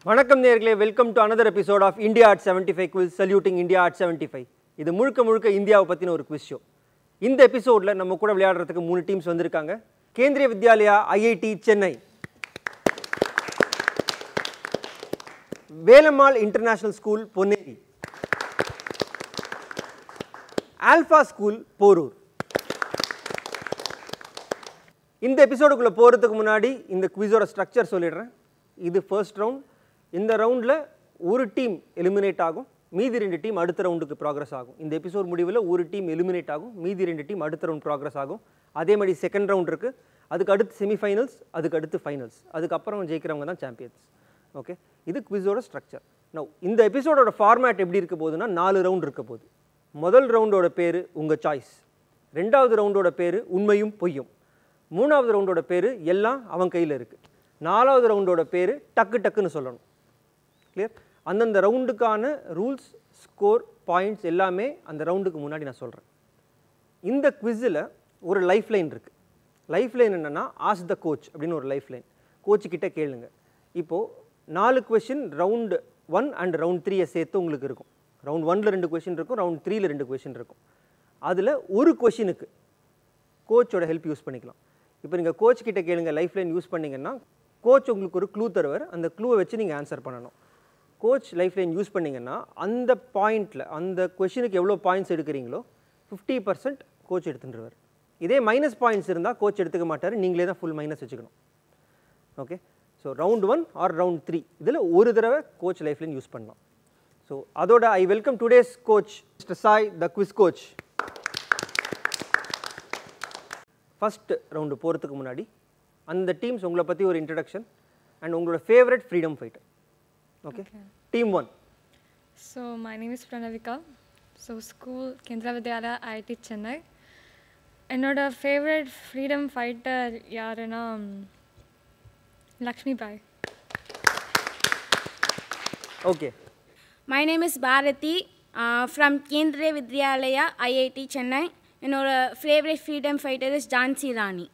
வணக்கம் நேர்களே welcome to another episode of India at seventy five quiz saluting India at seventy five இது முழுக்க முழுக்க இந்தியாவை பற்றின ஒரு குவிஸ் ஷோ இந்த எபிசோடில் நம்ம கூட விளையாடுறதுக்கு மூணு டீம்ஸ் வந்திருக்காங்க Kendriya Vidyalaya IIT Chennai Velammal international school Ponneri alpha school Porur இந்த எபிசோடுக்குள்ளே போகிறதுக்கு முன்னாடி இந்த குவிஸோட ஸ்ட்ரக்சர் சொல்லிடுறேன் இது ஃபர்ஸ்ட் ரவுண்ட் இந்த ரவுண்டில் ஒரு டீம் எலிமினேட் ஆகும் மீதி ரெண்டு டீம் அடுத்த ரவுண்டுக்கு ப்ராக்ரஸ் ஆகும் இந்த எபிசோட் முடிவில் ஒரு டீம் எலிமினேட் ஆகும் மீதி ரெண்டு டீம் அடுத்த ரவுண்ட் ப்ராக்ரஸ் ஆகும் அதே மாதிரி செகண்ட் ரவுண்ட் இருக்குது அதுக்கு அடுத்து செமிஃபைனல்ஸ் அதுக்கு அடுத்து ஃபைனல்ஸ் அதுக்கப்புறம் ஜெயிக்கிறவங்க தான் சாம்பியன்ஸ் ஓகே இது குவிஸோட ஸ்ட்ரக்சர் நோ இந்த எபிசோடோட ஃபார்மேட் எப்படி இருக்க போகுதுன்னா நாலு ரவுண்ட் இருக்க போகுது முதல் ரவுண்டோட பேர் உங்கள் சாய்ஸ் ரெண்டாவது ரவுண்டோட பேர் உண்மையும் பொய்யும் மூணாவது ரவுண்டோட பேர் எல்லாம் அவன் கையில் இருக்குது நாலாவது ரவுண்டோட பேர் டக்கு டக்குன்னு சொல்லணும் கிளியர் அந்தந்த ரவுண்டுக்கான ரூல்ஸ் ஸ்கோர் பாயிண்ட்ஸ் எல்லாமே அந்த ரவுண்டுக்கு முன்னாடி நான் சொல்கிறேன் இந்த குவிஸில் ஒரு லைஃப் லைன் இருக்குது லைஃப் லைன் என்னென்னா ஆஸ் த கோச் அப்படின்னு ஒரு லைஃப் லைன் கிட்ட கேளுங்க இப்போது நாலு question round one and round த்ரீயை சேர்த்து உங்களுக்கு இருக்கும் ரவுண்ட் ஒனில் ரெண்டு கொஷின் இருக்கும் ரவுண்ட் த்ரீல ரெண்டு கொஷின் இருக்கும் அதில் ஒரு கொஷினுக்கு கோச்சோட ஹெல்ப் யூஸ் பண்ணிக்கலாம் இப்போ நீங்கள் கோச் கிட்ட கேளுங்க லைஃப் லைன் யூஸ் பண்ணீங்கன்னா கோச் உங்களுக்கு ஒரு க்ளூ தருவார் அந்த க்ளூவை வச்சு நீங்கள் ஆன்சர் பண்ணணும் கோச் லைஃப் லைன் யூஸ் பண்ணீங்கன்னா அந்த பாயிண்டில் அந்த கொஷினுக்கு எவ்வளோ பாயிண்ட்ஸ் எடுக்கிறீங்களோ ஃபிஃப்டி பர்சன்ட் கோச் எடுத்துட்டுருவார் இதே மைனஸ் பாயிண்ட்ஸ் இருந்தால் கோச் எடுத்துக்க மாட்டார் நீங்களே தான் ஃபுல் மைனஸ் வச்சுக்கணும் okay so round one or round three இதில் ஒரு தடவை கோச் லைஃப் லைன் யூஸ் பண்ணலாம் ஸோ அதோட I welcome today's coach mister Sai the quiz coach first round போகிறதுக்கு முன்னாடி அந்த டீம்ஸ் உங்களை பற்றி ஒரு இன்ட்ரடக்ஷன் அண்ட் உங்களோட favourite freedom fighter okay team one So my name is Pranavika. So school Kendra Vidyalaya IIT Chennai. என்னோட favourite freedom fighter யாருன்னா ம், Lakshmi Bai okay My name is Bharati uh, from Kendriya Vidyalaya, IIT Chennai. என்னோட favourite freedom fighter is Jhansi Rani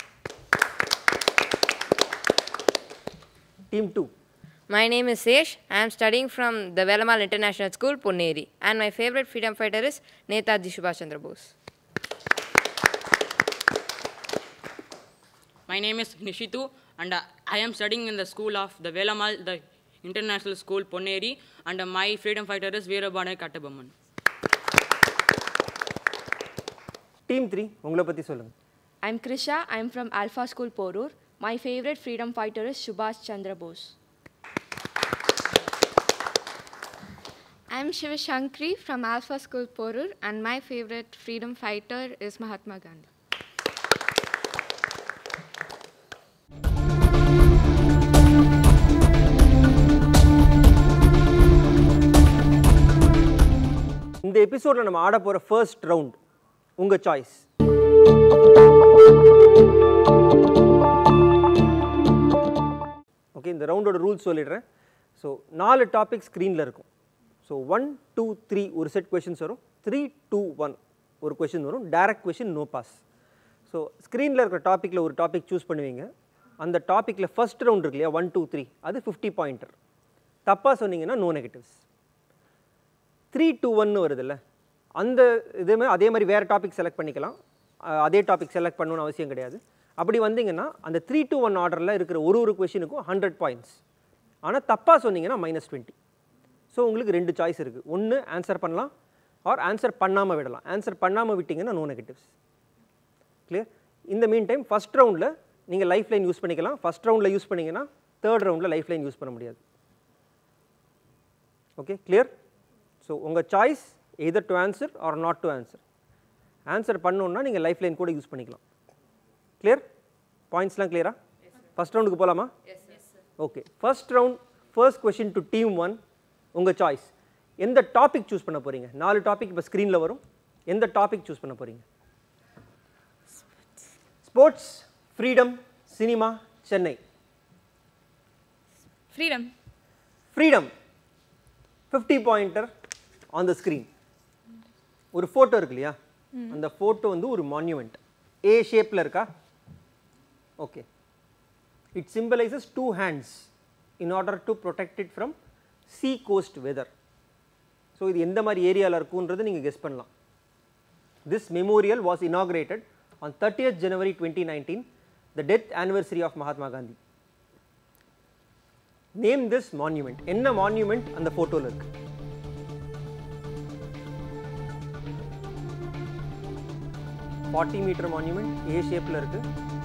team two My name is Sesh. I am studying from the Velamal International School, Ponneri. And my favorite freedom fighter is Netaji Subhash Chandra Bose. My name is Nishitu and uh, I am studying in the school of the Velamal, the International School, Ponneri, and uh, my freedom fighter is Veerabhanu Kattabamman. Team three உங்களை பற்றி சொல்லுங்கள் I'm Krisha. I'm from Alpha School Porur. My favorite freedom fighter is Subhash Chandra Bose. I'm Shiva Shankri from Alpha School Porur and my favorite freedom fighter is Mahatma Gandhi. இந்த எபிசோடில் நம்ம ஆட போகிற first round உங்கள் choice okay இந்த ரவுண்டோட rules சொல்லிடுறேன் so நாலு டாபிக் ஸ்க்ரீனில் இருக்கும் ஸோ ஒன் டூ த்ரீ ஒரு செட் கொஷின்ஸ் வரும் த்ரீ டூ ஒன் ஒரு கொஷின் வரும் direct question no pass so ஸ்க்ரீனில் இருக்கிற டாப்பிக்கில் ஒரு டாபிக் சூஸ் பண்ணுவீங்க அந்த டாப்பிக்கில் ஃபர்ஸ்ட் ரவுண்ட் இருக்கு இல்லையா ஒன் டூ த்ரீ அது ஃபிஃப்டி பாயிண்டர் தப்பாக சொன்னீங்கன்னா நோ நெகட்டிவ்ஸ் த்ரீ டூ ஒன்னு வருதுல்ல அந்த இதுமே அதே மாதிரி வேறு டாபிக் செலக்ட் பண்ணிக்கலாம் அஹ் அதே டாபிக் செலக்ட் பண்ணணும்னு அவசியம் கிடையாது அப்படி வந்தீங்கன்னா அந்த த்ரீ டூ ஒன் ஆர்டரில் இருக்கிற ஒரு ஒரு கொஷினுக்கும் ஹண்ட்ரட் பாயிண்ட்ஸ் ஆனால் தப்பாக சொன்னீங்கன்னா மைனஸ் டுவெண்ட்டி ஸோ உங்களுக்கு ரெண்டு சாய்ஸ் இருக்குது ஒன்று ஆன்சர் பண்ணலாம் ஆர் ஆன்சர் பண்ணாமல் விடலாம் ஆன்சர் பண்ணாமல் விட்டிங்கன்னா நோ நெகட்டிவ்ஸ் கிளியர் இந்த மீன் டைம் ஃபஸ்ட் ரவுண்டில் நீங்கள் லைஃப் லைன் யூஸ் பண்ணிக்கலாம் ஃபஸ்ட் ரவுண்டில் யூஸ் பண்ணீங்கன்னா தேர்ட் ரவுண்டில் லைஃப் லைன் யூஸ் பண்ண முடியாது ஓகே கிளியர் ஸோ உங்கள் choice either to answer or not to answer answer பண்ணணுன்னா நீங்கள் லைஃப் லைன் கூட யூஸ் பண்ணிக்கலாம் கிளியர் பாயிண்ட்ஸ்லாம் கிளியரா ஃபஸ்ட் ரவுண்டுக்கு போகலாமா okay first round first question to team one உங்கள் சாய்ஸ் எந்த டாபிக் சூஸ் பண்ண போகிறீங்க நாலு டாபிக் இப்போ ஸ்க்ரீனில் வரும் எந்த டாபிக் சூஸ் பண்ண போகிறீங்க sports freedom cinema Chennai freedom freedom fifty pointer on the screen ஒரு ஃபோட்டோ இருக்கு இல்லையா அந்த ஃபோட்டோ வந்து ஒரு மான்யூமெண்ட் ஏ ஷேப்பில் இருக்கா okay it symbolises two hands in order to protect it from sea coast weather so இது எந்த மாதிரி ஏரியாவில் இருக்குன்றது நீங்கள் கெஸ் பண்ணலாம் this memorial was inaugurated on 30th January twenty nineteen the death anniversary of Mahatma Gandhi name this monument என்ன monument அந்த ஃபோட்டோவில் இருக்கு ஃபார்ட்டி மீட்டர் மான்யூமெண்ட் ஏ ஷேப்பில் இருக்கு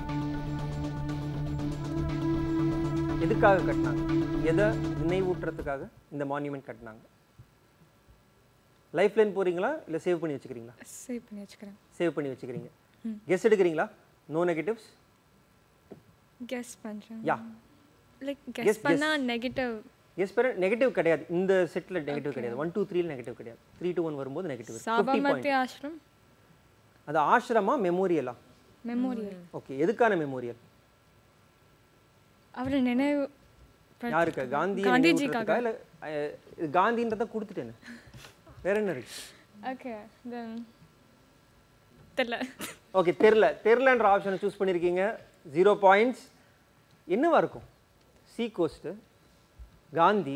எதுக்காக கட்டினாங்க எதை நினைவூட்டுறதுக்காக இந்த மான்யூமெண்ட் கட்டினாங்க லைஃப் லைன் போறீங்களா இல்லை சேவ் பண்ணி வச்சுக்கிறீங்களா சேவ் பண்ணி வச்சுக்கிறேன் சேவ் பண்ணி வச்சுக்கிறீங்க கெஸ் எடுக்கிறீங்களா நோ நெகட்டிவ்ஸ் கெஸ் பண்ணுறேன் யா லைக் Guess, கெஸ் பண்ணால் நெகட்டிவ் எஸ் பேர நெகட்டிவ் கிடையாது இந்த செட்டில் நெகட்டிவ் கிடையாது ஒன் டூ த்ரீல நெகட்டிவ் கிடையாது த்ரீ டு ஒன் வரும்போது negative fifty Sabarmati point Ashram அது ஆசிரமா மெமோரியலா மெமோரியல் ஓகே எதுக்கான மெமோரியல் அவர் நினைவு படுத்த- யாருக்கு காந்தி காந்திஜிக்காக இல்லை காந்தின்றத கொடுத்துட்டேன்னு வேற என்ன இருக்கு ஓகே தென் தெரியல ஓகே தெரில தெரிலன்ற ஆப்ஷனை சூஸ் பண்ணியிருக்கீங்க ஜீரோ பாயிண்ட்ஸ் என்னவா இருக்கும் சீ கோஸ்ட்டு காந்தி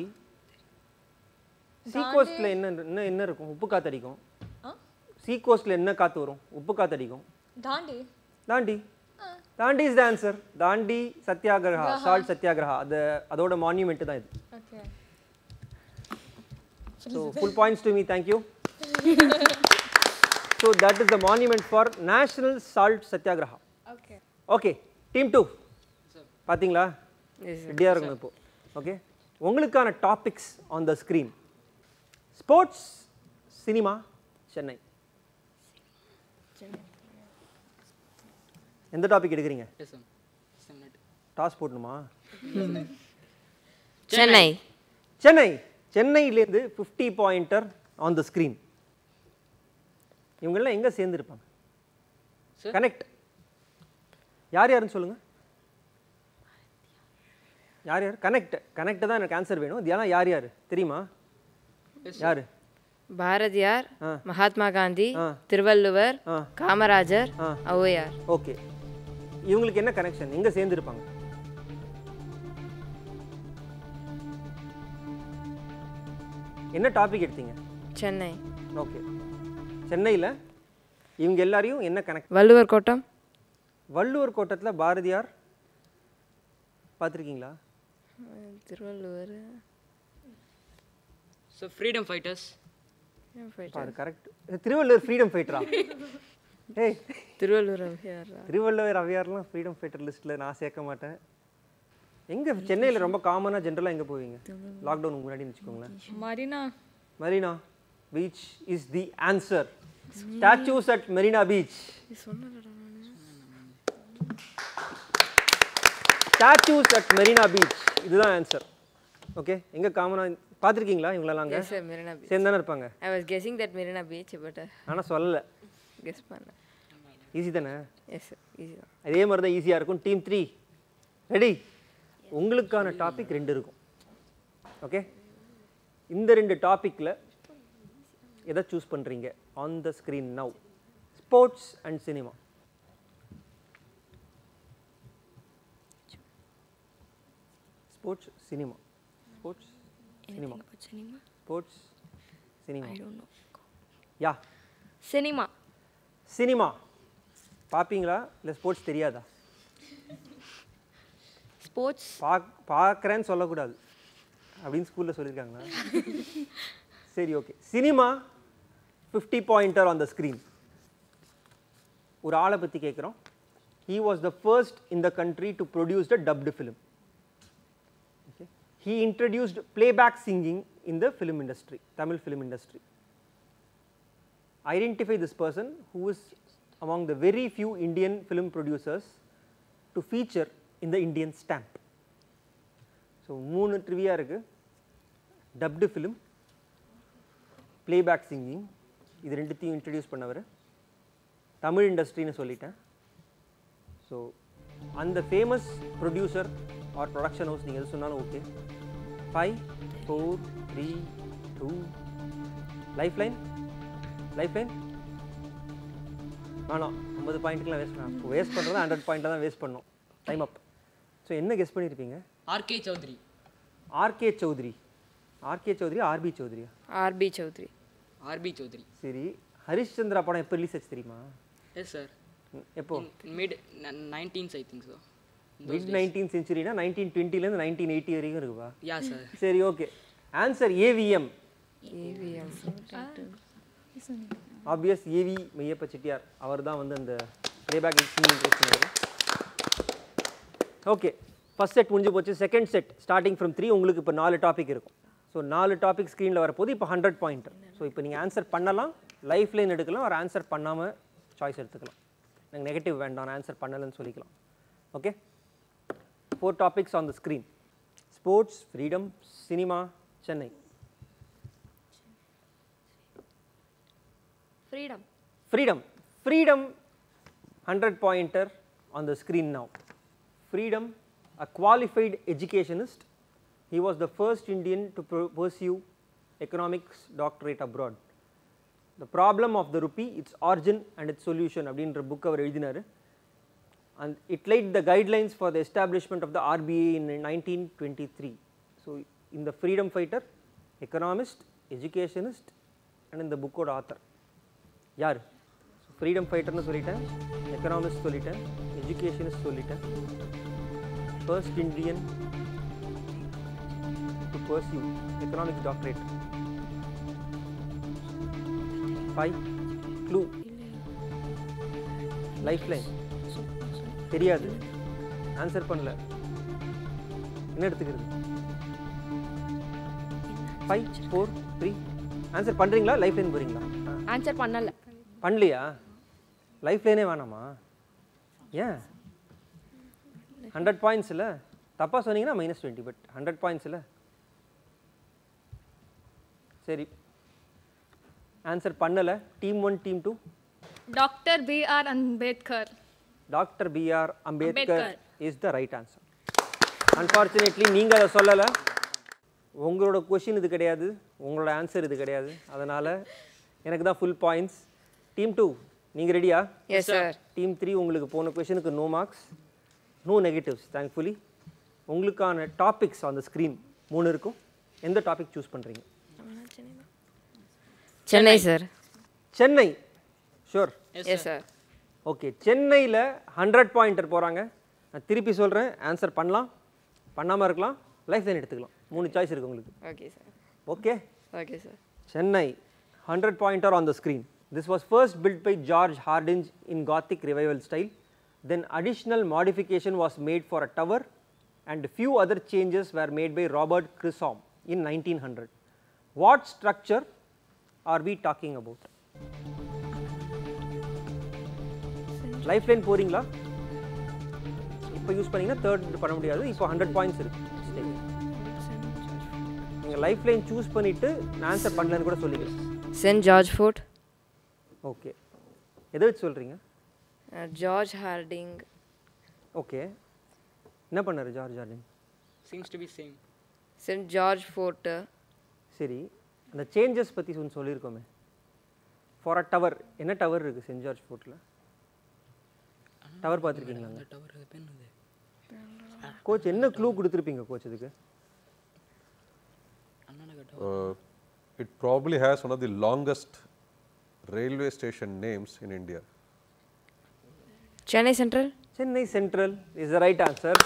சீ கோஸ்ட்டில் என்ன என்ன என்ன இருக்கும் உப்பு காத்தடிக்கும் சீ கோஸ்ட்டில் என்ன காற்று வரும் உப்பு காத்தடிக்கும் தாண்டி தாண்டி தாண்டி இஸ் த ஆன்சர் தாண்டி சத்தியாகிரகா சால்ட் சத்தியாகிரகா அது அதோட மான்யூமெண்ட் தான் இது okay so full points to me thank you so that is the monument for national salt Satyagraha okay okay team two பார்த்தீங்களா ரெடியாக இருக்கணும் இப்போ ஓகே உங்களுக்கான topics on the screen sports cinema Chennai எந்த டாபிக் எடுக்கிறீங்க Yes, ma'am. Senate. டாஸ் போடணுமா சென்னை சென்னை சென்னையிலேருந்து fifty pointer on the screen இவங்கெல்லாம் எங்கே சேர்ந்துருப்பாங்க Sir? கனெக்ட் யார் யாருன்னு சொல்லுங்கள் யார் யார் கனெக்ட் கனெக்ட் தான் எனக்கு ஆன்சர் வேணும் இதெல்லாம் யார் யார் தெரியுமா யார் பாரதியார் ஆ. மகாத்மா காந்தி ஆ. திருவள்ளுவர் ஆ. காமராஜர் ஆ. ஔவையார் ஓகே இவங்களுக்கு என்ன கனெக்ஷன் எங்கே சேர்ந்துருப்பாங்க என்ன டாபிக் எடுத்தீங்க சென்னை ஓகே சென்னையில் இவங்க எல்லாரையும் என்ன கனெக்ட் வள்ளுவர் கோட்டம் வள்ளுவர் கோட்டத்தில் பாரதியார் பார்த்துருக்கீங்களா திருவள்ளுவர் So, freedom fighters. அது கரெக்ட் திருவள்ளுவர் ஃப்ரீடம் ஃபைட்டரா ஏய் திருவள்ளுவர் ஔவையார் திருவள்ளுவர் அவையார்லாம் ஃப்ரீடம் ஃபைட்டர் லிஸ்ட்டில் நான் சேர்க்க மாட்டேன் எங்கே சென்னையில் ரொம்ப காமனாக ஜென்ரலாக எங்கே போவீங்க லாக்டவுனுக்கு முன்னாடி வச்சுக்கோங்களேன் Marina Marina Beach is the answer. Statues at Marina Beach. Statues at Marina Beach. இதுதான் ஆன்சர் ஓகே எங்க காமனா பார்த்துருக்கீங்களா இவங்களெல்லாம் அங்கே எஸ் சார் மெரினா பீச் சேர்ந்து தானே இருப்பாங்க I was guessing that Marina beach but ஆனால் சொல்லலை கெஸ் பண்ணேன் ஈஸி தானே எஸ் சார் ஈஸி தான் அதே மாதிரி தான் ஈஸியாக இருக்கும் டீம் த்ரீ ரெடி உங்களுக்கான டாபிக் ரெண்டு இருக்கும் ஓகே இந்த ரெண்டு டாப்பிக்கில் எதை சூஸ் பண்ணுறீங்க on the screen now sports and cinema sports cinema sports cinema sports cinema yeah cinema cinema பார்ப்பீங்களா இல்லை ஸ்போர்ட்ஸ் தெரியாதா ஸ்போர்ட்ஸ் பாக் பார்க்குறேன்னு சொல்லக்கூடாது அப்படின்னு ஸ்கூலில் சொல்லியிருக்காங்களா சரி okay cinema fifty pointer on the screen ஒரு ஆளை பற்றி கேட்குறோம் he was the first in the country to produce the dubbed film okay he introduced playback singing in the film industry Tamil film industry identify this person who is among the very few Indian film producers to feature in the Indian stamp. So மூணு trivia இருக்கு dubbed film playback singing இது ரெண்டுத்தையும் introduce பண்ணவர் தமிழ் இண்டஸ்ட்ரின்னு சொல்லிட்டேன் so அந்த famous producer or production house நீங்கள் எது சொன்னாலும் okay five four three two life line life line வேணாம் ஐம்பது பாயிண்ட்டுக்குலாம் வேஸ்ட் பண்ணலாம் இப்போ வேஸ்ட் பண்ணுறது ஹண்ட்ரட் பாயிண்ட்டில் தான் வேஸ்ட் பண்ணோம் டைம் அப் ஸோ என்ன கெஸ் பண்ணியிருப்பீங்க R.K. Chaudhary. R K Chaudhary R K Chaudhary R B சௌத்ரியா ஆர்பி சௌத்ரி ஆர்பி சௌத்ரி சரி ஹரிஷ்சந்திரா படம் எப்போ ரிலீஸ் ஆச்சு தெரியுமா எஸ் சார் ம், எப்போ mid nineties I think so mid nineteen சென்ச்சுரினா நைன்டீன் டுவெண்ட்டிலேருந்து நைன்டீன் எயிட்டி வரைக்கும் இருக்குப்பா யா சார் சரி okay answer AVM AVM obvious AV Meiyappa Chettiar அவர் தான் வந்து அந்த ப்ளேபேக் சிங்கிங் பேசினார் ஓகே ஃபர்ஸ்ட் செட் முடிஞ்சு போச்சு second set starting from three உங்களுக்கு இப்போ நாலு டாபிக் இருக்கும் ஸோ நாலு டாபிக் ஸ்க்ரீனில் வரப்போது இப்போ ஹண்ட்ரட் பாயிண்ட் ஸோ இப்போ நீங்கள் ஆன்சர் பண்ணலாம் லைஃப் லைன் எடுக்கலாம் ஒரு ஆன்சர் பண்ணாமல் சாய்ஸ் எடுத்துக்கலாம் எனக்கு நெகட்டிவ் வேண்டாம் நான் ஆன்சர் பண்ணலைன்னு சொல்லிக்கலாம் okay four topics on the screen sports freedom cinema Chennai Freedom. freedom freedom 100 pointer on the screen now freedom a qualified educationist he was the first indian to pu- pursue economics doctorate abroad the problem of the rupee its origin and its solution அப்படின்ற book அவர் எழுதினார் and it laid the guidelines for the establishment of the RBA in 1923 so in the freedom fighter economist educationist and in the book ஓட author யார் freedom ஃபைட்டர்னு சொல்லிட்டேன் economics சொல்லிட்டேன் educationist சொல்லிட்டேன் first Indian to pursue economics doctorate five clue life line தெரியாது answer பண்ணல என்ன எடுத்துக்கிறது ஃபைவ் ஃபோர் த்ரீ ஆன்சர் பண்ணுறீங்களா லைஃப் லைன் போகிறீங்களா ஆன்சர் பண்ணல பண்ணலையா லைஃப் லைனே வேணாமா ஏன் ஹண்ட்ரட் பாயிண்ட்ஸ் இல்லை தப்பாக சொன்னீங்கன்னா minus twenty but hundred points இல்லை சரி ஆன்சர் பண்ணலை team one team two Dr. B.R. Ambedkar. Doctor B R Ambedkar Ambedkar. Is the right answer unfortunately நீங்கள் அதை சொல்லலை உங்களோட கொஷின் இது கிடையாது உங்களோட ஆன்சர் இது கிடையாது அதனால் எனக்கு தான் ஃபுல் பாயிண்ட்ஸ் டீம் டூ நீங்கள் ரெடியா எஸ் சார் டீம் த்ரீ உங்களுக்கு போன கொஷனுக்கு no marks no negatives thankfully உங்களுக்கான டாபிக்ஸ் ஆன் த ஸ்க்ரீன் மூணு இருக்கும் எந்த டாபிக் சூஸ் பண்ணுறீங்க Chennai sir Chennai sure yes sir okay சென்னையில் ஹண்ட்ரட் பாயிண்டர் போகிறாங்க நான் திருப்பி சொல்கிறேன் ஆன்சர் பண்ணலாம் பண்ணாமல் இருக்கலாம் லைஃப் லைன் எடுத்துக்கலாம் மூணு சாய்ஸ் இருக்குது உங்களுக்கு okay sir okay okay sir Chennai, 100 pointer on the screen. This was first built by George Hardinge in Gothic revival style. Then additional modification was made for a tower and few other changes were made by Robert Chisholm in 1900. What structure are we talking about? Life line போறீங்களா இப்போ use பண்ணீங்கன்னா third பண்ண முடியாது இப்போ hundred points இருக்கு நீங்கள் life line choose பண்ணிட்டு answer பண்ணலன்னு கூட சொல்லிக்கலாம் சென்ட் ஜார்ஜ் ஃபோர்ட் ஓகே எதை வச்சு சொல்கிறீங்க ஜார்ஜ் ஹார்டிங் ஓகே என்ன பண்ணார் George Jardine Seems to be same. Saint George fort சரி அந்த சேஞ்சஸ் பற்றி ஒன்று சொல்லியிருக்கோமே ஃபார் அ டவர் என்ன டவர் இருக்குது சென்ட் ஜார்ஜ் ஃபோர்ட்டில் டவர் பார்த்துருக்கீங்களாங்க The tower அது பேர் என்னது? கோச் என்ன க்ளூ கொடுத்துருப்பீங்க கோச் இதுக்கு Anna Nagar tower. Uh, it probably has one of the longest railway station names in India. Chennai central Chennai central is the right answer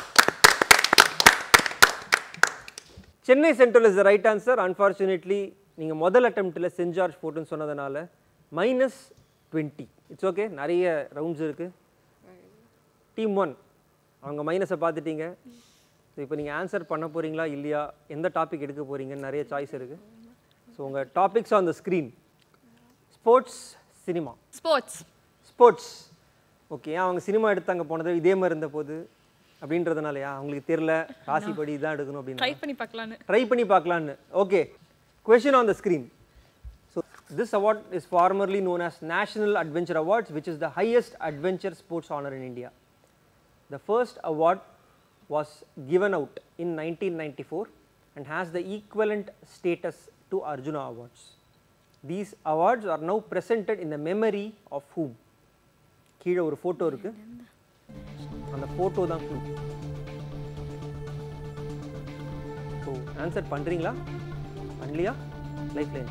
Chennai central is the right answer unfortunately நீங்கள் முதல் அட்டம்ப்டில் Saint George ஃபோர்ட்டுன்னு சொன்னதுனால minus twenty it's okay நிறைய rounds இருக்குது team one அவங்க மைனஸை பார்த்துட்டீங்க ஸோ இப்போ நீங்கள் ஆன்சர் பண்ண போகிறீங்களா இல்லையா எந்த டாபிக் எடுக்க போகிறீங்கன்னு நிறைய சாய்ஸ் இருக்குது ஸோ உங்கள் topics on the screen sports cinema Sports. Sports okay அவங்க சினிமா எடுத்தாங்க போனது இதே மாதிரி இருந்த போது அப்படின்றதுனாலயா அவங்களுக்கு தெரியல ராசிப்படி இதான் எடுக்கணும் Try அப்படின்னு பண்ணி பார்க்கலான்னு ட்ரை பண்ணி பார்க்கலான்னு okay question on the screen so this award is formerly known as national adventure awards which is the highest adventure sports honor in India. The first award was given out in 1994 and has the equivalent status to Arjuna Awards. These awards are now presented in the memory of whom? கீழே ஒரு photo இருக்கு அந்த photo தான் clue so answer பண்ணுறீங்களா பண்ணலையா life line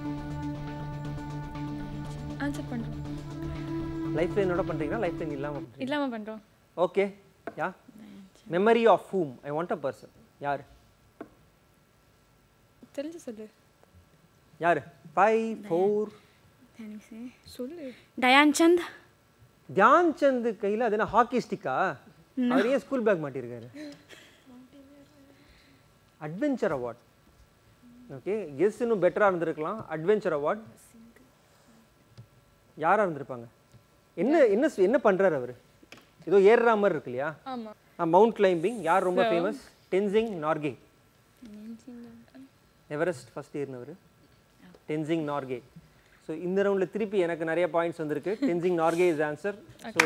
answer பண்ணுறோம் life லைனோட பண்ணுறீங்களா லைஃப் லைன் இல்லாமல் இல்லாமல் பண்ணுறோம் okay yeah memory of whom I want a person யார் தெரிஞ்சு சொல்லு யார் ஃபைவ் ஃபோர் சொல்லு டயான் சந்த் தியான் சந்த் கையில் அது என்ன ஹாக்கி ஸ்டிக்கா அவர் ஏன் ஸ்கூல் பேக் மாட்டியிருக்காரு அட்வென்ச்சர் அவார்ட் ஓகே கெஸ் இன்னும் பெட்டராக இருந்திருக்கலாம் அட்வென்ச்சர் அவார்ட் யாராக இருந்திருப்பாங்க என்ன என்ன ஸ்- என்ன பண்ணுறாரு அவர் ஏதோ ஏறுற மாதிரி இருக்கு இல்லையா ஆமாம் மவுண்ட் கிளைம்பிங் யார் ரொம்ப famous Tenzing Norgay Everest first ஏறினவர் டென்சிங் நார்கே ஸோ இந்த ரவுண்டில் திருப்பி எனக்கு நிறைய பாயிண்ட்ஸ் வந்திருக்கு Tenzing Norgay is answer so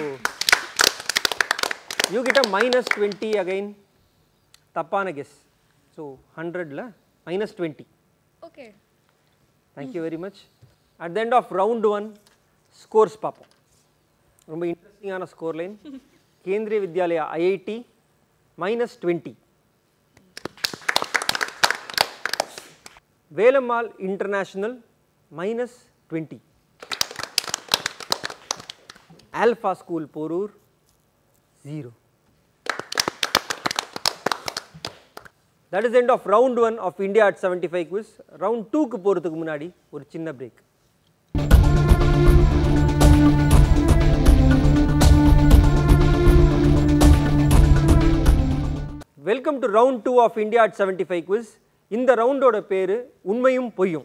you கிட்ட மைனஸ் டுவெண்ட்டி அகைன் தப்பான கெஸ் ஸோ ஹண்ட்ரடில் minus twenty okay thank you very much at the end of round one scores பார்ப்போம் ரொம்ப இன்ட்ரெஸ்டிங்கான score line Kendriya Vidyalaya IIT minus twenty Velammal international minus twenty alpha school Porur zero that is end of round one of India at seventy five quiz round டூக்கு போகிறதுக்கு முன்னாடி ஒரு சின்ன break welcome to round two of India at seventy five quiz இந்த ரவுண்டோட பேர் உண்மையும் பொய்யும்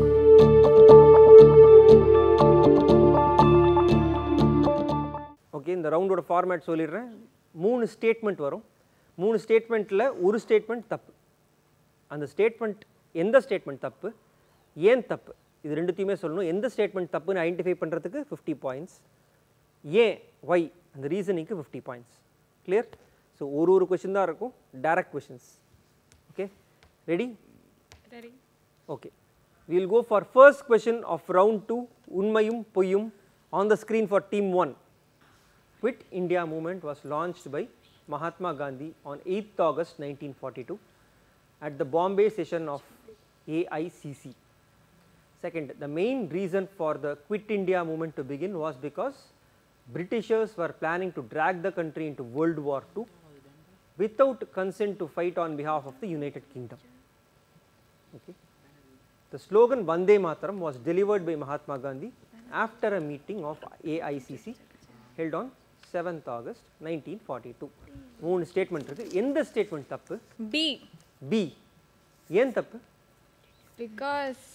ஓகே இந்த ரவுண்டோட ஃபார்மேட் சொல்லிடுறேன் மூணு ஸ்டேட்மெண்ட் வரும் மூணு ஸ்டேட்மெண்ட்டில் ஒரு ஸ்டேட்மெண்ட் தப்பு அந்த ஸ்டேட்மெண்ட் எந்த ஸ்டேட்மெண்ட் தப்பு ஏன் தப்பு இது ரெண்டுத்தையுமே சொல்லணும் எந்த ஸ்டேட்மெண்ட் தப்புன்னு ஐடென்டிஃபை பண்ணுறதுக்கு ஃபிஃப்டி பாயிண்ட்ஸ் ஏன் ஒய் அந்த ரீசனிங்க்கு ஃபிஃப்டி பாயிண்ட்ஸ் கிளியர் ஸோ ஒரு ஒரு கொஷின் தான் இருக்கும் direct questions okay ready ready Okay. We will go for first question of round 2, Unmayum Poyum, on the screen for team 1. Quit India movement was launched by Mahatma Gandhi on 8th August 1942 at the Bombay session of AICC. Second, the main reason for the Quit India movement to begin was because Britishers were planning to drag the country into World War II without consent to fight on behalf of the United Kingdom. Okay. The slogan Vande Mataram was delivered by Mahatma Gandhi after a meeting of AICC held on 7th August 1942. மூணு statement இருக்கு எந்த statement தப்பு B B ஏன் தப்பு because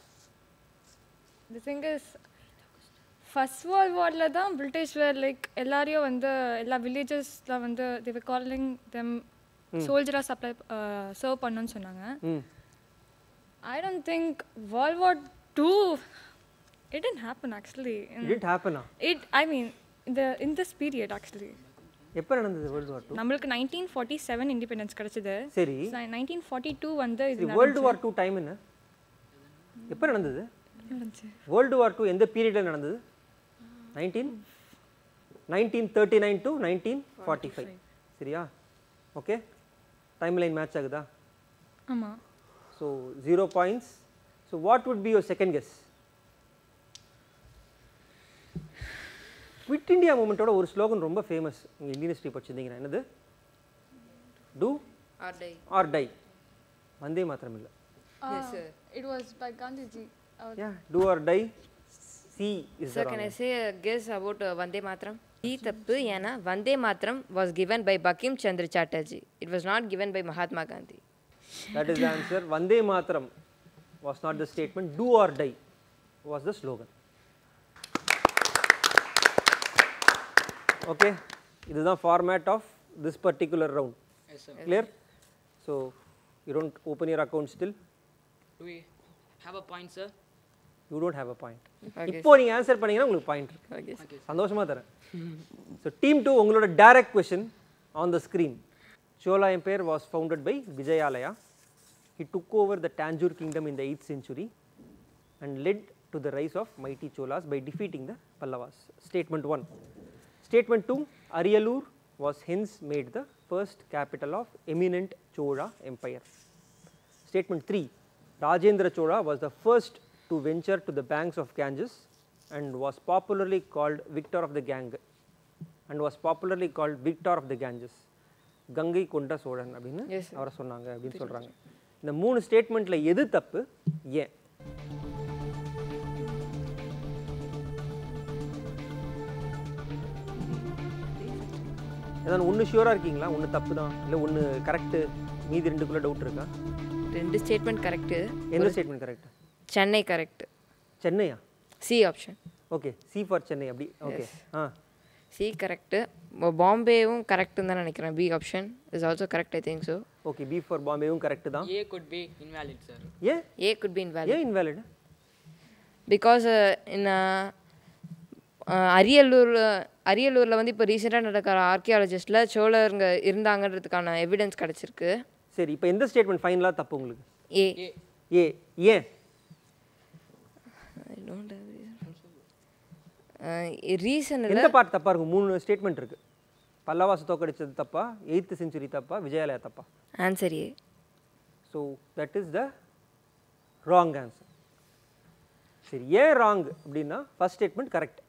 the thing is first world வாரில் தான் British வேர் like எல்லாரையும் வந்து எல்லா வில்லேஜஸில் வந்து தி காலிங் தெம் சோல்ஜராக சப்ளை சர்வ் பண்ணணும்னு சொன்னாங்க hmm I don't think world war two it didn't happen actually it ஹேப்பனா இட் ஐ மீன் இந்த இன் திஸ் பீரியட் ஆக்சுவலி எப்போ நடந்தது வேர்ல்டு வார் டூ நம்மளுக்கு நைன்டீன் ஃபார்ட்டி செவன் இண்டிபெண்டன்ஸ் கிடச்சிது சரி நைன்டீன் ஃபார்ட்டி டூ வந்து இது வேர்ல்டு வார் டூ டைம் என்ன எப்போ நடந்தது நடந்துச்சு வேர்ல்டு வார் டூ எந்த பீரியடில் நடந்தது nineteen nineteen thirty nine to nineteen forty five சரியா ஓகே டைம் லைன் மேட்ச் ஆகுதா ஆமாம் so zero points so what would be your second guess quit India மூமெண்ட்டோட ஒரு ஸ்லோகன் ரொம்ப ஃபேமஸ் நீங்கள் இந்தியன் ஹிஸ்ட்ரி படிச்சிருந்தீங்கன்னா என்னது do Or die. Or die Vande Mataram இல்லை Yes, sir. It was by Gandhiji. Uh, yeah do or die C is Sir, can I say a guess about uh, Vande Matram? D தப்பு ஏன்னா Vande Mataram was given by Bankim Chandra Chatterjee it was not given by Mahatma Gandhi That is the answer. Vande Mataram was not the statement. Do or die was the slogan. Okay. This is the format of this particular round. Yes, sir. Clear? So, you don't open your account still. Do we have a point, sir? You don't have a point. Okay. இப்போ நீங்கள் answer பண்ணீங்கன்னா உங்களுக்கு point இருக்கு Okay. சந்தோஷமா தரேன் so team two உங்களோட direct question on the screen Chola empire was founded by Vijayalaya he took over the Tanjore kingdom in the 8th century and led to the rise of mighty Cholas by defeating the Pallavas. Statement 1. Statement 2. Ariyalur was hence made the first capital of eminent Chola empire. Statement 3 Rajendra Chola was the first to venture to the banks of Ganges and was popularly called Victor of the Gang and was popularly called Victor of the Ganges. Gangai Konda Cholan அப்படின்னு Yes, sir. அவரை சொன்னாங்க அப்படின்னு சொல்றாங்க இந்த மூணு ஸ்டேட்மெண்ட்ல எது தப்பு ஏன் ஏதாவது ஒன்று ஷியூராக இருக்கீங்களா ஒன்று தப்பு தான் இல்லை ஒன்று கரெக்டு மீதி ரெண்டுக்குள்ளே டவுட் இருக்கா ரெண்டு ஸ்டேட்மெண்ட் கரெக்டு எந்த ஸ்டேட்மெண்ட் கரெக்ட் சென்னை கரெக்ட் சென்னையா C option okay C for Chennai அப்படி ஓகே ஆ சி கரெக்டு பாம்பேவும் கரெக்டுன்னு தான் நினைக்கிறேன் B option is also correct I think so okay B for பாம்பேவும் கரெக்டு தான் A could be invalid, sir. ஏன் ஏ குட் பி இன்வேலிட் ஏன் இன்வேலிட் பிகாஸ் இன் அரியலூர் அரியலூரில் வந்து இப்போ ரீசெண்டாக நடக்கிற ஆர்கியாலஜிஸ்டில் சோழருங்க இருந்தாங்கன்றதுக்கான எவிடன்ஸ் கிடச்சிருக்கு சரி இப்போ எந்த ஸ்டேட்மெண்ட் ஃபைனலாக தப்பு உங்களுக்கு ஏ ஏ ஏன் ரீசன் எந்த பார்ட் தப்பா இருக்கும் மூணு ஸ்டேட்மெண்ட் இருக்கு பல்லவாசு தோக்கடிச்சது தப்பா எயித்து செஞ்சுரி தப்பா விஜயாலயா தப்பா answer A so that is the wrong answer சரி ஏன் ராங் அப்படின்னா ஃபர்ஸ்ட் ஸ்டேட்மெண்ட் கரெக்ட்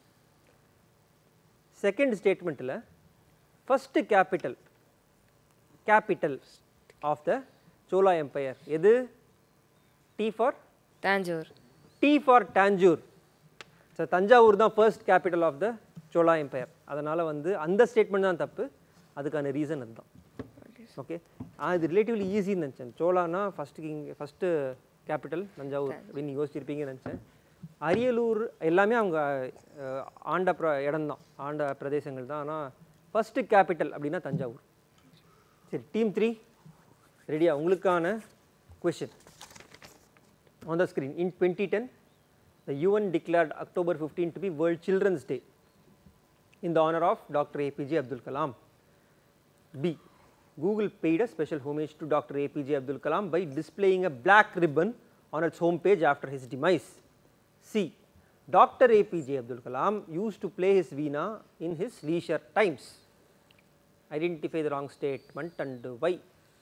செகண்ட் ஸ்டேட்மெண்ட்டில் first capital capital of the Chola empire எது T for Tanjore T for Tanjore so Thanjavur தான் first capital of the Chola empire அதனால் வந்து அந்த ஸ்டேட்மெண்ட் தான் தப்பு அதுக்கான ரீசன் அதுதான் ஓகே அது ரிலேட்டிவ்லி ஈஸின்னு நினச்சேன் சோலானா first king first capital Thanjavur அப்படின்னு யோசிச்சிருப்பீங்கன்னு நினச்சேன் அரியலூர் எல்லாமே அவங்க அஹ், ஆண்ட பிர இடம் தான் ஆண்ட பிரதேசங்கள் தான் ஆனால் ஃபஸ்ட்டு கேபிட்டல் அப்படின்னா தஞ்சாவூர் சரி டீம் த்ரீ ரெடியா உங்களுக்கான question on the screen. In 2010, the UN declared October 15 to be World Children's Day in the honor of Dr. APJ Abdul Kalam. B. Google paid a special homage to Dr. APJ Abdul Kalam by displaying a black ribbon on its homepage after his demise. C. Dr. APJ Abdul Kalam used to play his veena in his leisure times. Identify the wrong statement and why.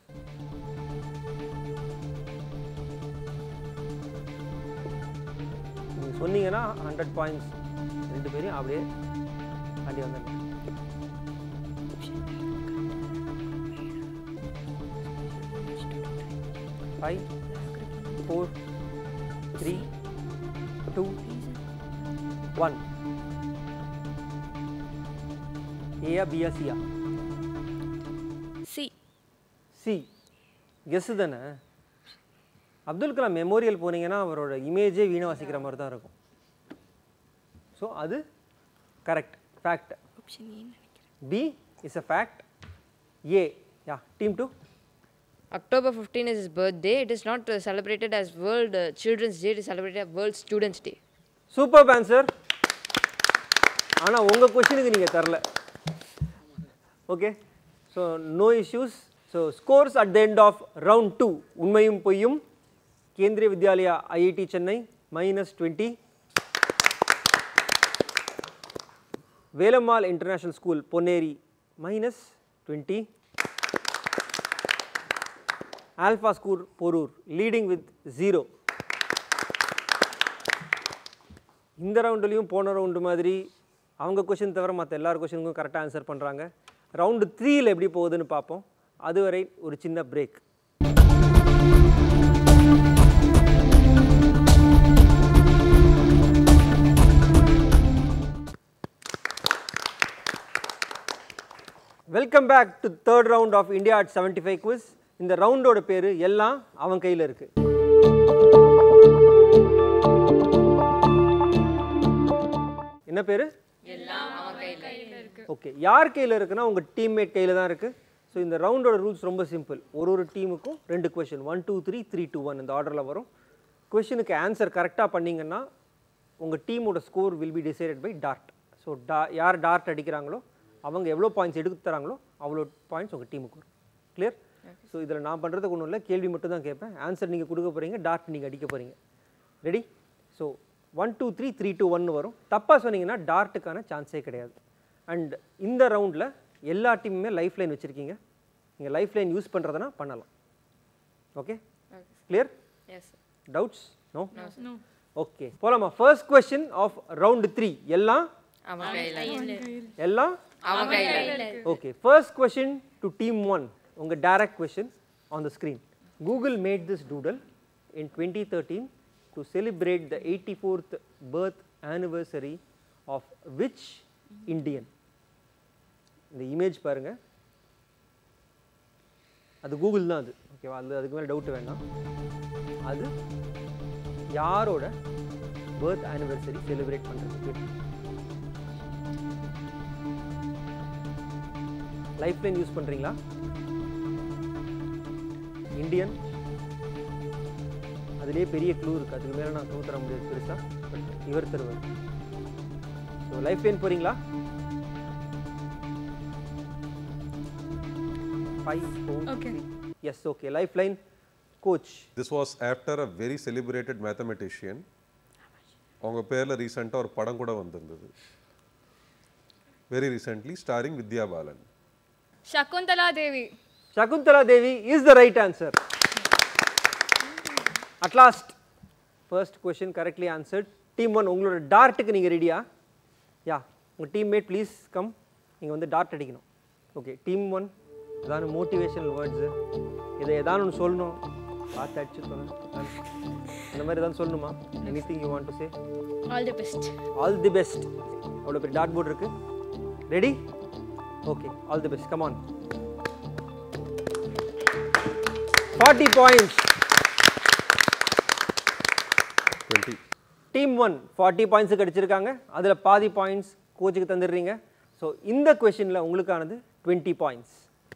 நீங்கள் சொன்னீங்கன்னா hundred points ரெண்டு பேரையும் அப்படியே தாண்டி வந்துடலாம் five four three two one ஏயா பியா சியா சி சி கெஸ் தானே அப்துல் கலாம் மெமோரியல் போனீங்கன்னா அவரோட இமேஜே வீணை வாசிக்கிற மாதிரி தான் இருக்கும் ஸோ அது correct fact B is a fact A yeah team two October 15 is his birthday. It is not uh, celebrated as World uh, Children's Day. It is celebrated as World Students' Day. Super answer ஆனால் உங்கள் கொஷினுக்கு நீங்கள் தரல okay so no issues so scores at the end of round two உண்மையும் பொய்யும் Kendriya Vidyalaya IIT Chennai minus twenty Velammal international school Ponneri minus twenty alpha school Porur leading with zero இந்த ரவுண்டுலேயும் போன ரவுண்டு மாதிரி அவங்க கொஷின் தவிர மற்ற எல்லார் கொஷினுக்கும் கரெக்டாக ஆன்சர் பண்ணுறாங்க ரவுண்டு த்ரீயில் எப்படி போகுதுன்னு பார்ப்போம் அதுவரை ஒரு சின்ன break welcome back to third round of India at seventy five quiz இந்த ரவுண்டோட பேர் எல்லாம் அவன் கையில் இருக்குது என்ன பேர் ஓகே யார் கையில் இருக்குன்னா உங்கள் டீம்மேட் கையில் தான் இருக்குது ஸோ இந்த ரவுண்டோட ரூல்ஸ் ரொம்ப சிம்பிள் ஒரு ஒரு டீமுக்கும் ரெண்டு question one two three three two one இந்த ஆர்டரில் வரும் கொஷினுக்கு ஆன்சர் கரெக்டாக பண்ணீங்கன்னா உங்கள் டீமோட score will be decided by dart so டா யார் டார்ட் அடிக்கிறாங்களோ அவங்க எவ்வளோ பாயிண்ட்ஸ் எடுத்து தராங்களோ அவ்வளோ பாயிண்ட்ஸ் உங்கள் டீமுக்கு வரும் கிளியர் ஸோ இதில் நான் பண்ணுறதுக்கு ஒன்றும் இல்லை கேள்வி மட்டும் தான் கேட்பேன் ஆன்சர் நீங்கள் கொடுக்க போகிறீங்க டார்ட் நீங்கள் அடிக்க போகிறீங்க ready so one two three three two one வரும் தப்பாக சொன்னீங்கன்னா டார்ட்டுக்கான சான்ஸே கிடையாது அண்ட் இந்த ரவுண்டில் எல்லா டீமுமே லைஃப் லைன் வச்சுருக்கீங்க நீங்கள் லைஃப் லைன் யூஸ் பண்ணுறதுனா பண்ணலாம் okay clear Yes. sir. Doubts no No. Okay போலாமா first question of round three எல்லாம் அவன் கையில் எல்லாம் அவன் கையில் okay first question to team one உங்க direct question on the screen Google made this doodle in twenty thirteen to celebrate the eighty fourth birth anniversary of which Indian இந்த image பாருங்க அது கூகுள் தான் அது ஓகேவா அது அதுக்கு மேலே டவுட் வேண்டாம் அது யாரோட பர்த் ஆனிவர்சரி செலிப்ரேட் பண்ணுறதுக்கு லைஃப் லைன் யூஸ் பண்ணுறீங்களா இந்தியன் அதுலேயே பெரிய க்ளூ இருக்குது அதுக்கு மேலே நான் க்ளூ தர முடியாது பெருசாக பட் இவர் தருவார் ஸோ லைஃப் லைன் போகிறீங்களா five four Okay. Yes okay life line coach This was after a very celebrated mathematician. அவங்க பேரில் ரீசெண்டாக ஒரு படம் கூட வந்திருந்தது very recently starring Vidya Balan Shakuntala Devi. Shakuntala Devi is the right answer. At last, first question correctly answered. Team one உங்களோட டார்ட்டுக்கு நீங்கள் ரெடியா யா உங்கள் டீம்மேட் ப்ளீஸ் கம் நீங்கள் வந்து டார்ட் அடிக்கணும் ஓகே டீம் ஒன் ஏதாவது மோட்டிவேஷனல் வேர்ட்ஸு இதை ஏதாவது ஒன்று சொல்லணும் பார்த்து அடிச்சு சொல்லணும் இந்த மாதிரி ஏதாவது சொல்லணுமா any thing you want to say All the best. All the best அவ்வளோ பெரிய டாட் போர்டு இருக்கு ready okay all the best come on forty points twenty team one forty பாயிண்ட்ஸுக்கு அடிச்சிருக்காங்க அதில் பாதி பாயிண்ட்ஸ் கோச்சுக்கு தந்துடுறீங்க ஸோ இந்த கொஷினில் உங்களுக்கானது twenty points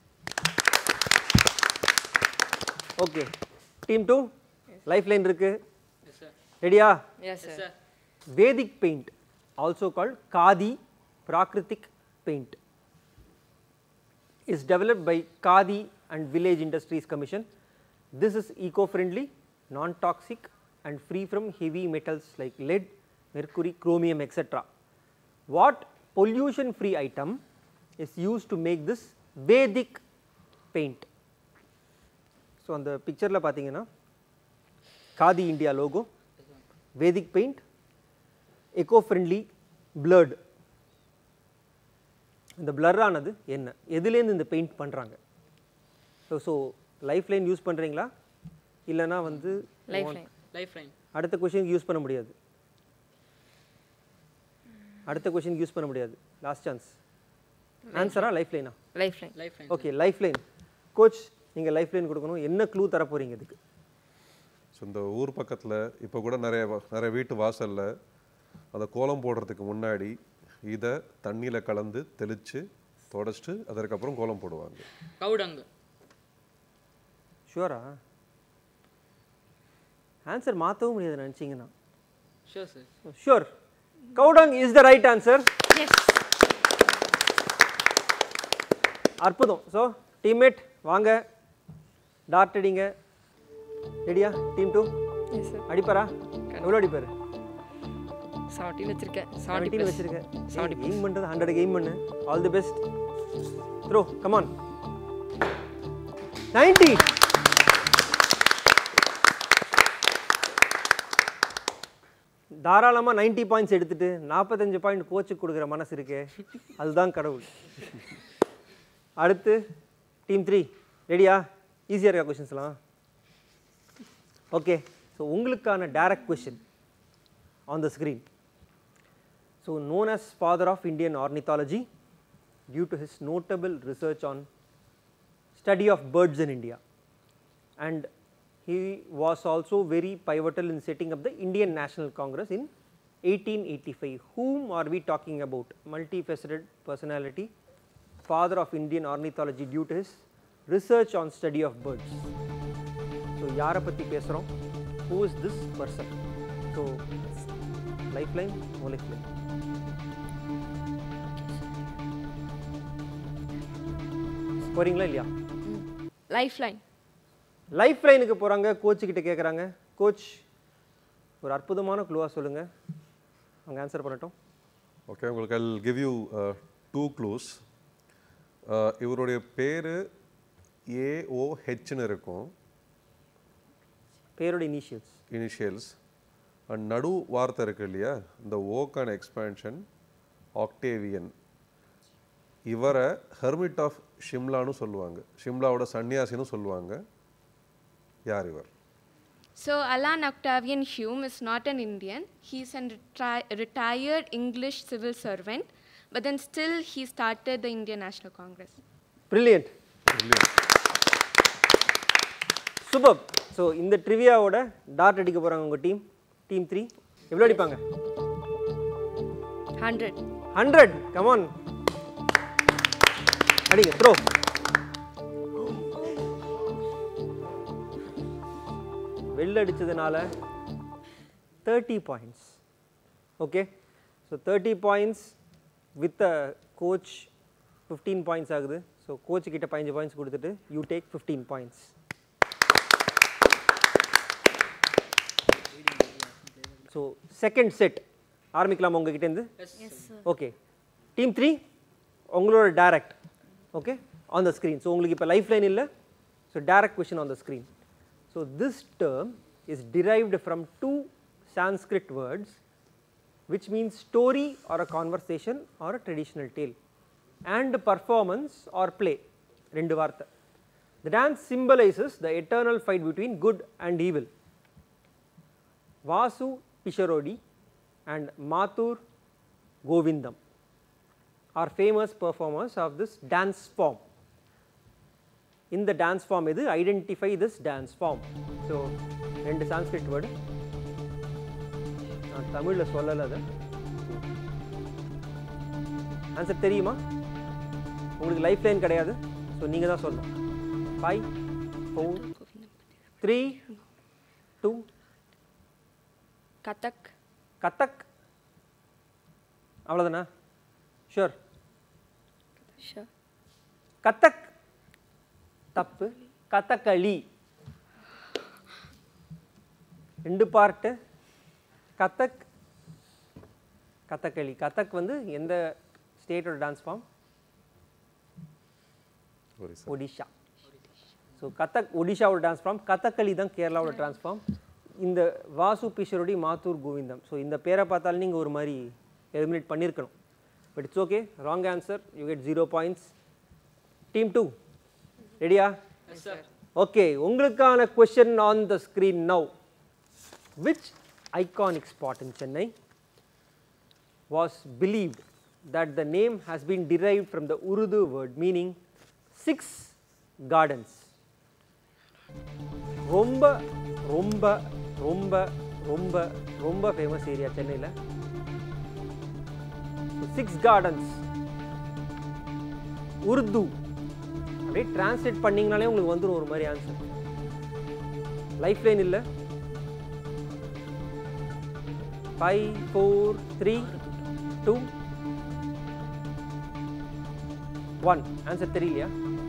okay team two life line இருக்கு ரெடியா Yes, sir. Vedic paint, also called Khadi Prakritic paint, is developed by Khadi and Village Industries Commission. This is eco-friendly, non-toxic and free from heavy metals like lead, mercury, chromium, etc. What pollution-free item is used to make this Vedic paint? So அந்த பிக்சரில் பார்த்தீங்கன்னா Khadi India logo Vedic paint eco friendly blurred இந்த blur ஆனது என்ன எதுலேருந்து இந்த paint பண்ணுறாங்க so so life line use பண்ணுறீங்களா இல்லைன்னா வந்து Lifeline. Lifeline. அடுத்த கொஷினுக்கு யூஸ் பண்ண முடியாது அடுத்த கொஷினுக்கு யூஸ் பண்ண முடியாது லாஸ்ட் சான்ஸ் ஆன்சரா லைஃப் லைனா Lifeline. Lifeline. Okay life line coach நீங்கள் லைஃப் லைன் கொடுக்கணும் என்ன க்ளூ தர போகிறீங்க இதுக்கு ஸோ இந்த ஊர் பக்கத்தில் இப்போ கூட நிறைய வ- நிறைய வீட்டு வாசலில் அந்த கோலம் போடுறதுக்கு முன்னாடி இதை தண்ணியில் கலந்து தெளித்து தொடச்சிட்டு அதற்கப்புறம் கோலம் போடுவாங்க Cow dung. ஷுவரா ஆன்சர் மாற்றவும் முடியாது நினச்சிங்கன்னா Sure, sir. Sure cow dung is the right answer அற்புதம் ஸோ டீம்மேட் வாங்க டார்ட் அடிங்க ரெடியா டீம் டூ Yes, sir. அடிப்பாரா எவ்வளோ அடிப்பாரு 17 வச்சிருக்கேன் 70 செவன்டீன் plus. வச்சிருக்கேன் 70 எய்ம் பண்ணுறது ஹண்ட்ரட் எய்ம் பண்ணு all the best throw come on ninety தாராளமாக நைன்ட்டி பாயிண்ட்ஸ் எடுத்துட்டு நாற்பத்தஞ்சு பாயிண்ட் கோச்சுக்கு கொடுக்குற மனசு இருக்கே அதுதான் கடவுள் அடுத்து டீம் த்ரீ ரெடியா ஈஸியாக இருக்கா கொஷின்ஸ்லாம் ஓகே ஸோ உங்களுக்கான direct question on the screen So known as father of Indian ornithology due to his notable research on study of birds in India. And he was also very pivotal in setting up the Indian National Congress in 1885. Whom are we talking about? Multifaceted personality, father of Indian ornithology due to his research on study of birds. So யாரை பற்றி பேசுகிறோம் who is this person? So lifeline, no lifeline. போறீங்களா இல்லையா Lifeline. Life லைனுக்கு போகிறாங்க கோச்சுக்கிட்ட கேட்குறாங்க coach ஒரு அற்புதமான க்ளூவாக சொல்லுங்கள் அவங்க ஆன்சர் பண்ணட்டும் ஓகே உங்களுக்கு I give you two clues இவருடைய பேர் ஏஓஹெச்னு இருக்கும் பேரோட இனிஷியல்ஸ் இனிஷியல்ஸ் அண்ட் நடு வார்த்தை இருக்கு இல்லையா இந்த ஓக்கான எக்ஸ்பேன்ஷன் ஆக்டேவியன் இவரை ஹெர்மிட் ஆஃப் ஷிம்லான்னு சொல்லுவாங்க ஷிம்லாவோட சன்னியாசின்னு சொல்லுவாங்க யார் இவர் So Alan Octavian Hume is not an Indian. He's a retri- retired English civil servant, but then still he started the Indian National Congress. Brilliant super so இந்த ட்ரிவியாவோட dot அடிக்க போகிறாங்க உங்கள் டீம் டீம் த்ரீ எவ்வளோ அடிப்பாங்க 100. Hundred come on அடிங்க throw வெளில அடிச்சதுனால thirty points okay so thirty points with a coach fifteen points ஆகுது ஸோ கோச் கிட்ட பதினஞ்சு பாயிண்ட்ஸ் கொடுத்துட்டு you take fifteen points so second set ஆரம்பிக்கலாமா உங்ககிட்டேருந்து ஓகே டீம் த்ரீ உங்களோட direct okay on the screen so உங்களுக்கு இப்போ லைஃப் லைன் இல்லை so direct question on the screen so this term is derived from two Sanskrit words which means story or a conversation or a traditional tale and performance or play ரெண்டு வார்த்தை the dance symbolizes the eternal fight between good and evil vasu pisharodi and mathur govindam are famous performers of this dance form இந்த dance form எது identify this dance form so ரெண்டு Sanskrit word நான் தமிழில் சொல்லலை அதை answer தெரியுமா உங்களுக்கு life line கிடையாது ஸோ நீங்கள் தான் சொல்லணும் five four three two Kathak. Kathak அவ்வளோதானா ஷூர் Sure. கத்தக் தப்பு கதகளி ரெண்டு பார்ட்டு கதக் கதகளி கதக் வந்து எந்த ஸ்டேட்டோட dance form Orissa Odisha so Kathak ஒடிஷாவோட டான்ஸ் ஃபார்ம் கதகளி தான் கேரளாவோட டான்ஸ் ஃபார்ம் இந்த வாசு பிஷரோடி மாத்தூர் கோவிந்தம் ஸோ இந்த பேரை பார்த்தாலும் நீங்கள் ஒரு மாதிரி எலிமினேட் பண்ணியிருக்கணும் but it's okay wrong answer you get zero points team two ரெடியா ஓகே உங்களுக்கான question on the screen now which iconic spot in Chennai was believed that the name has been derived from the Urdu word meaning six gardens. ரொம்ப ரொம்ப ரொம்ப ரொம்ப ரொம்ப famous area சென்னையில் six gardens Urdu அப்படியே translate பண்ணீங்கனாலே உங்களுக்கு வந்துடும் ஒரு மாதிரி ஆன்சர் லைஃப் லைன் இல்லை five four three two one answer தெரியலையா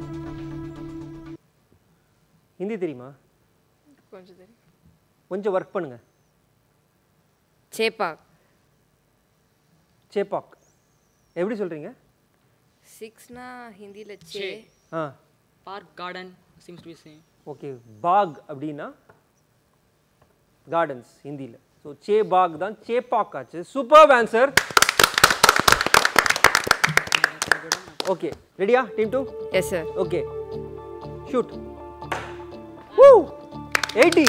ஹிந்தி தெரியுமா கொஞ்சம் தெரியும் கொஞ்சம் ஒர்க் பண்ணுங்க சேப்பாக் சேப்பாக் எப்படி சொல்றீங்க சிக்ஸ்னா ஹிந்தியில் சே ஆ Park garden seems to be same. Okay பாக் அப்படின்னா கார்டன்ஸ் ஹிந்தியில் ஸோ சே பாக் தான் சேப்பாக் ஆச்சு சூப்பர் ஆன்சர் ஓகே ரெடியா team two yes sir okay shoot Woo! 80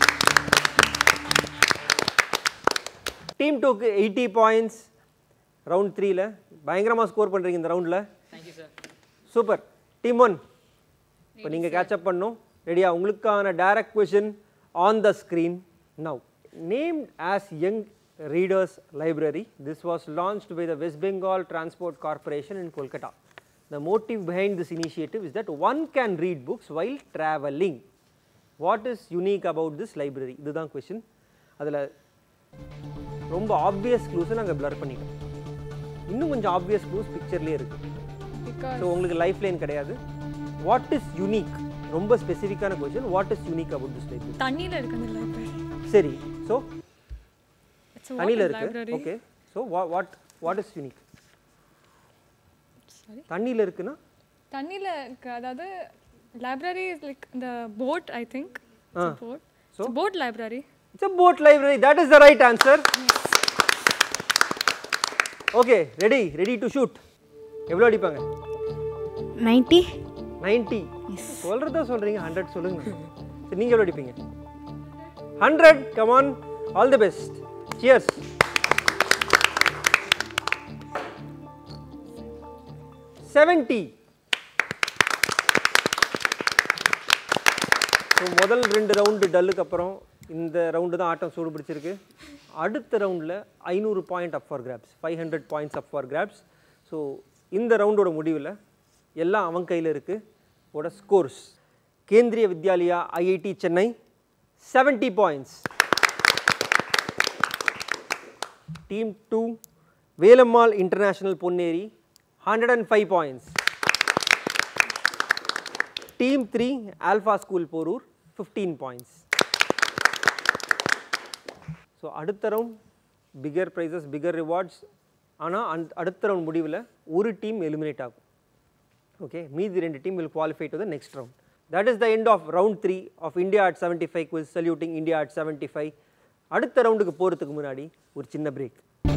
team டூக்கு எயிட்டி பாயிண்ட்ஸ் ரவுண்ட் த்ரீல பயங்கரமாக ஸ்கோர் பண்ணுறீங்க இந்த ரவுண்டில் Thank you, sir. Super team one இப்போ நீங்கள் கேட்சப் பண்ணும் ரெடியா உங்களுக்கான direct question on the screen now named as young readers library this was launched by the West Bengal transport corporation in Kolkata the motive behind this initiative is that one can read books while travelling what is unique about this library இதுதான் question அதில் ரொம்ப obvious க்ளூஸை நாங்கள் blur பண்ணிட்டோம் இன்னும் கொஞ்சம் obvious clues பிக்சர்லேயே இருக்குது Because so உங்களுக்கு லைஃப் லைன் கிடையாது வாட் இஸ் யூனிக் ரொம்ப ஸ்பெசிஃபிக்கான question what is unique about this library தண்ணியில் இருக்கு அந்த லைப்ரரி சரி ஸோ இட்ஸ் தண்ணியில் வாட்டர் இருக்கு library okay so what what is unique sorry தண்ணியில் இருக்குன்னா தண்ணியில் இருக்கு அதாவது லைப்ரரி இஸ் லைக் இந்த boat I think ah boat So Boat library. it's a boat library. That is the right answer. Okay, ready, ready to shoot. எவ்வளோ அடிப்பாங்க ninety ninety சொல்கிறதா சொல்கிறீங்க ஹண்ட்ரட் சொல்லுங்க சரி நீங்கள் எவ்வளோ அடிப்பீங்க hundred come on all the best cheers seventy so முதல் ரெண்டு ரவுண்டு டல்லுக்கு அப்புறம் இந்த ரவுண்டு தான் ஆட்டம் சூடு பிடிச்சிருக்கு அடுத்த ரவுண்டில் ஐநூறு point up for grabs five hundred points up for grabs so இந்த ரவுண்டோட முடிவில் எல்லாம் அவன் கையில் இருக்குது ஓட scores Kendriya Vidyalaya IIT Chennai seventy points team two Velammal international Ponneri hundred and five points team three alpha school Porur fifteen points so அடுத்த round bigger prizes bigger rewards ஆனால் அந் அடுத்த ரவுண்ட் முடிவில் ஒரு டீம் எலிமினேட் ஆகும் ஓகே மீதி ரெண்டு team will qualify to the next round that is the end of round three of India at seventy five quiz saluting India at seventy five அடுத்த ரவுண்டுக்கு போகிறதுக்கு முன்னாடி ஒரு சின்ன break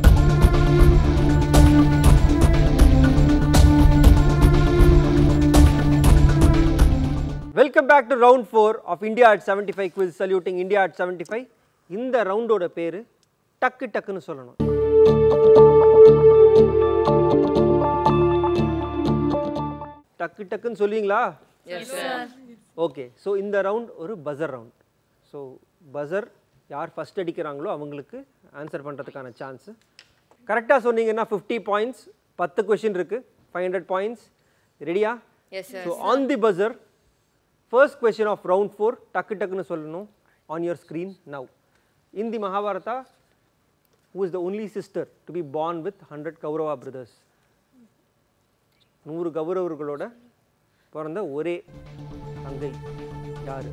welcome back to round four of India at seventy five quiz saluting India at seventy five இந்த ரவுண்டோட பேர் டக்கு டக்குன்னு சொல்லணும் டக்கு டக்குன்னு சொல்லுவீங்களா ஓகே ஸோ இந்த ரவுண்ட் ஒரு பஸர் ரவுண்ட் ஸோ பஸர் யார் ஃபஸ்ட் அடிக்கிறாங்களோ அவங்களுக்கு ஆன்சர் பண்ணுறதுக்கான சான்ஸு கரெக்டாக சொன்னீங்கன்னா ஃபிஃப்டி பாயிண்ட்ஸ் பத்து கொஷின் இருக்குது ஃபைவ் ஹண்ட்ரட் பாயிண்ட்ஸ் ரெடியா Yes, sir. So on the buzzer first question of round four டக்கு டக்குன்னு சொல்லணும் on your screen now in the Mahabharata who is the only sister to be born with hundred Kaurava brothers நூறு கௌரவர்களோட பிறந்த ஒரே தங்கை யாரு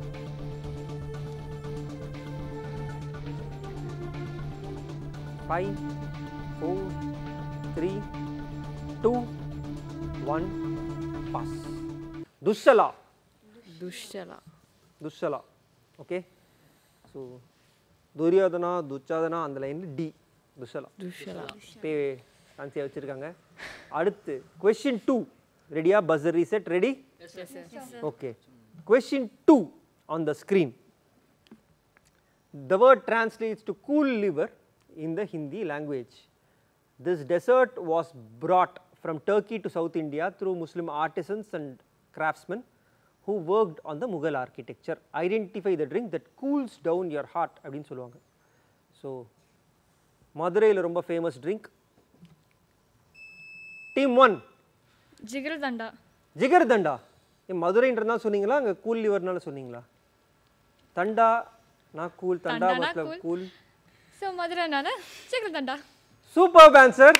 five four three two one pass Dushala Dushtala Dushala okay so Duryodhana துச்சாதனா அந்த லைனில் டி துஷலா துஷலா பே ஃபேன்சியாக வச்சுருக்காங்க அடுத்து கொஷின் டூ ரெடியா buzzer reset ready okay question two on the screen The word translates to cool liver in the Hindi language. This dessert was brought from Turkey to South India through Muslim artisans and craftsmen who worked on the Mughal architecture. Identify the drink that cools down your heart அப்படின்னு சொல்லுவாங்க so மதுரையில் ரொம்ப famous drink team one Jigar Danda. Jigarthanda ஏன் மதுரைன்றதுனால சொன்னீங்களா அங்கே cool லிவர்னால சொன்னீங்களா தண்டா நான் கூல் தண்டா தண்டானா மத்தலப் cool. Cool So Madura Nana, Jigar Danda. Superb answer.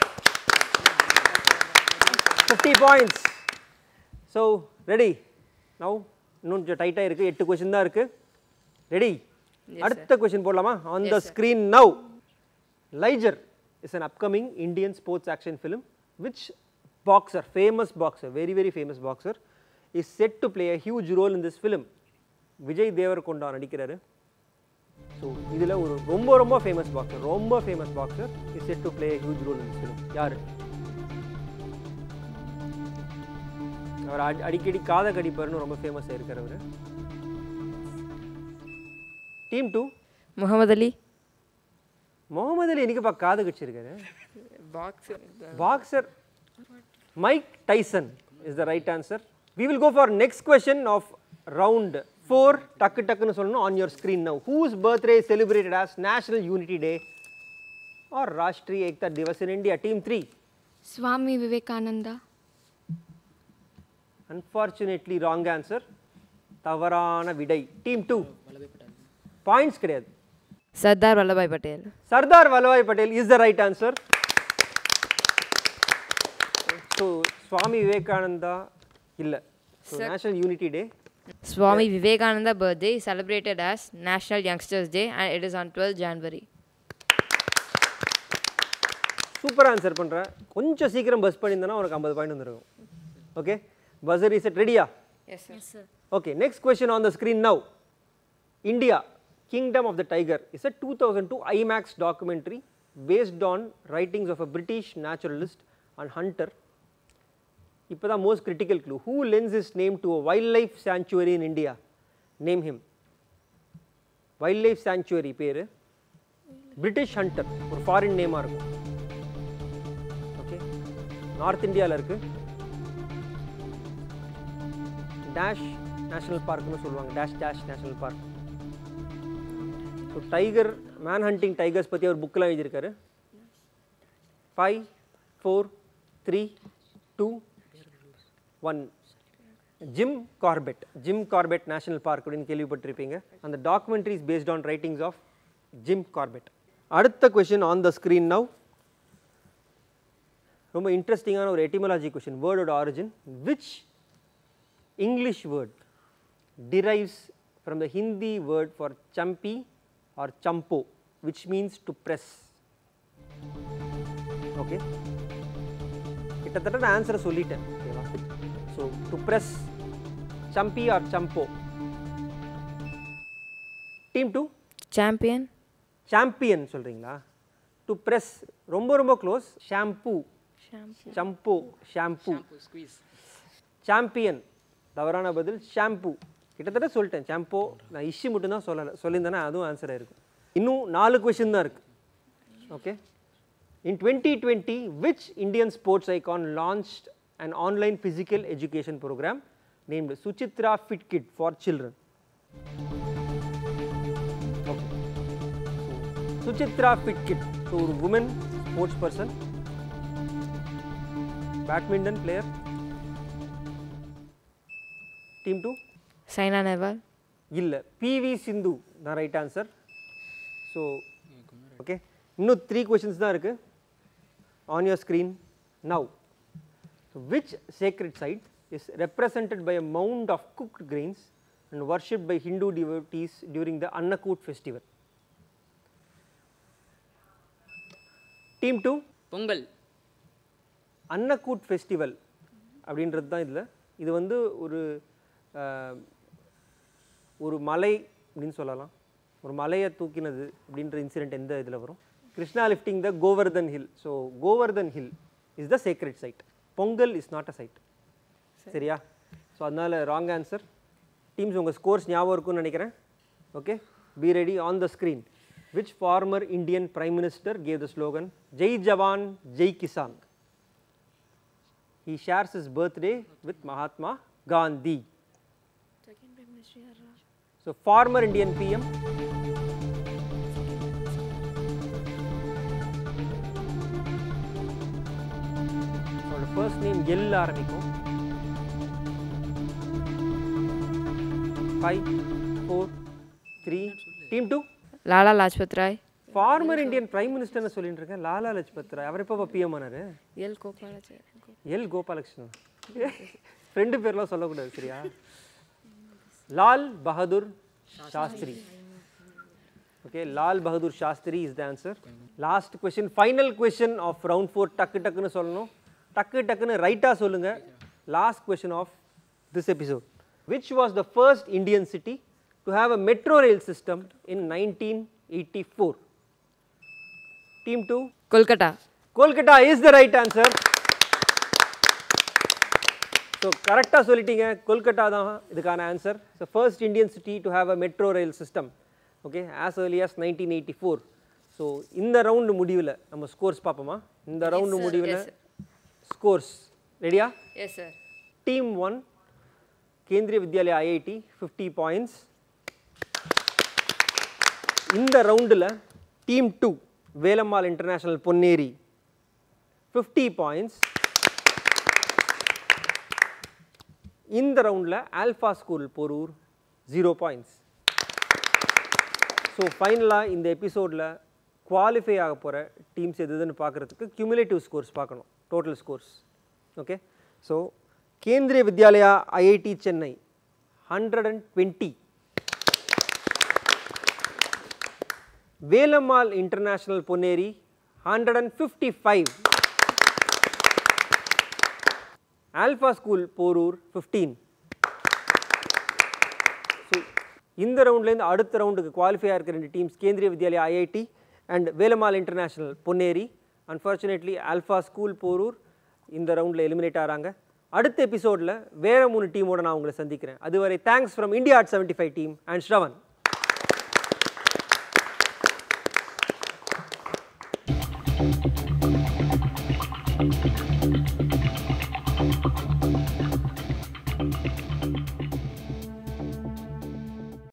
50 points. So, ready? Now, இன்னும் கொஞ்சம் டைட்டாக இருக்குது எட்டு கொஷின் தான் இருக்குது ரெடி அடுத்த கொஷின் போடலாமா on the screen now Liger is an upcoming Indian sports action film which boxer famous boxer very very famous boxer is set to play a huge role in this film Vijay Deverakonda நடிக்கிறாரு so இதில் ஒரு ரொம்ப ரொம்ப famous boxer ரொம்ப famous boxer is set to play huge role in film யார் அவர் அடி அடிக்கடி காதை கடிப்பாருன்னு ரொம்ப ஃபேமஸ் ஆயிருக்கார் அவர் team two Muhammad Ali Mohammed அலி என்னைக்குப்பா காது கடிச்சிருக்காரு box boxer Mike Tyson is the right answer we will go for next question of round four டக்கு டக்குன்னு சொல்லணும் on your screen now whose birthday celebrated as national unity day or Rashtriya Ekta Diwas in India team three Swami Vivekananda. Unfortunately wrong answer தவறான விடை team two points கிடையாது Sardar Vallabhbhai Patel Sardar Vallabhbhai Patel is the right answer so Swami Vivekananda இல்லை so national unity day Swami Vivekananda birthday is celebrated as National Youngsters Day and it is on 12 January. Super answer பண்ணுறேன் கொஞ்சம் சீக்கிரம் buzz பண்ணியிருந்தேன்னா உனக்கு ஐம்பது பாயிண்ட் வந்துருக்கும் ஓகே பஸர் இஸ் ரெடியா Yes, sir. Okay next question on the screen now India Kingdom of the Tiger is a 2002 IMAX documentary based on writings of a British naturalist and hunter. இப்போ தான் most critical clue who lends his name to a wild life sanctuary in India name him wild life sanctuary பேர் British hunter ஒரு foreign நேமாக இருக்கும் okay north இந்தியாவில் இருக்கு dash national பார்க்னு சொல்லுவாங்க dash dash national park so tiger man hunting tigers பற்றி அவர் புக்கெலாம் எழுதியிருக்காரு five four three two one Jim Corbett Jim Corbett national park அப்படின்னு கேள்விப்பட்டிருப்பீங்க அந்த documentary is based on writings of Jim Corbett அடுத்த question on the screen now ரொம்ப இன்ட்ரெஸ்டிங்கான ஒரு எட்டிமலாஜி கொஷின் வேர்டோட origin which English word derives from the Hindi word for champi or champo, which means to press. Okay. கிட்டத்தட்ட நான் ஆன்சரை சொல்லிட்டேன் ஓகேவா so to press champi or champo team two champion champion சொல்கிறீங்களா டு ப்ரெஸ் ரொம்ப ரொம்ப close shampoo champo shampoo Squeeze. Champion தவறான பதில் ஷாம்பூ கிட்டத்தட்ட சொல்லிட்டேன் ஷாம்போ நான் இஷ்யூ மட்டும்தான் சொல்லலை சொல்லியிருந்தேன்னா அதுவும் ஆன்சராக இருக்கும் இன்னும் நாலு கொஷின் தான் இருக்குது okay in twenty twenty which Indian sports icon launched an online physical education program named Suchitra fit kid for children Suchitra fit kid so ஒரு woman sports person badminton player team two Saina Nehwal இல்லை பிவி சிந்து தான் right answer so okay இன்னும் three questions தான் இருக்குது on your screen now which sacred site is represented by a mound of cooked grains and worshipped by Hindu devotees during the Annakut festival? Team 2 Pongal Annakut festival அப்படின்றது தான் இதில் இது வந்து ஒரு அஹ், ஒரு மலை அப்படின்னு சொல்லலாம் ஒரு மலையை தூக்கினது அப்படின்ற இன்சிடென்ட் எந்த இதில் வரும் Krishna lifting the Govardhan hill so Govardhan hill is the sacred site Pongal is not a site சரியா ஸோ அதனால் ராங் ஆன்சர் டீம்ஸ் உங்கள் ஸ்கோர்ஸ் ஞாபகம் இருக்கும்னு நினைக்கிறேன் okay be ready on the screen which former Indian prime minister gave the slogan Jai Jawan Jai Kisan he shares his birthday with Mahatma Gandhi. So, former Indian PM. அவரோட first name L ஆரம்பிக்கும் five four three team two Lala Lajpat Rai former Indian prime மினிஸ்டர்னு சொல்லிட்டு இருக்கேன் லாலா லஜ்பத் ராய் அவர் எப்போ PM ஆனாரு L Gopalachari L Gopalakrishnan ரெண்டு பேர்லாம் சொல்லக்கூடாது சரியா Lal Bahadur Shastri okay Lal Bahadur Shastri is the answer last question final question of round four டக்கு டக்குன்னு சொல்லணும் டக்கு டக்குன்னு ரைட்டாக சொல்லுங்க last question of this episode which was the first Indian city to have a metro rail system in nineteen eighty four team two Kolkata Kolkata is the right answer so கரெக்டாக சொல்லிட்டீங்க கொல்கட்டா தான் இதுக்கான answer so first Indian city to have a metro rail system okay as early as nineteen eighty four so இந்த round முடிவில் நம்ம scores பார்ப்போமா இந்த round sir. முடிவில் Yes, sir. ஸ்கோர்ஸ் ரெடியா yes sir team one Kendriya Vidyalaya IIT fifty points இந்த ரவுண்டில் team two Velammal international Ponneri fifty points இந்த ரவுண்டில் alpha school Porur zero points so ஃபைனலாக இந்த எபிசோடில் குவாலிஃபை ஆக போகிற டீம்ஸ் எதுன்னு பார்க்குறதுக்கு cumulative ஸ்கோர்ஸ் பார்க்கணும் total scores okay so Kendriya Vidyalaya IIT Chennai hundred and twenty Velammal international Ponneri hundred and fifty five alpha school Porur fifteen so இந்த ரவுண்ட்லேருந்து அடுத்த ரவுண்டுக்கு குவாலிஃபை ஆகிருக்க ரெண்டு teams Kendriya Vidyalaya IIT and Velammal international Ponneri unfortunately alpha school Porur இந்த ரவுண்டில் எலிமினேட் ஆகிறாங்க அடுத்த எபிசோடில் வேற மூணு டீமோட நான் உங்களை சந்திக்கிறேன் அதுவரை thanks from India at seventy five team and Shravan thank you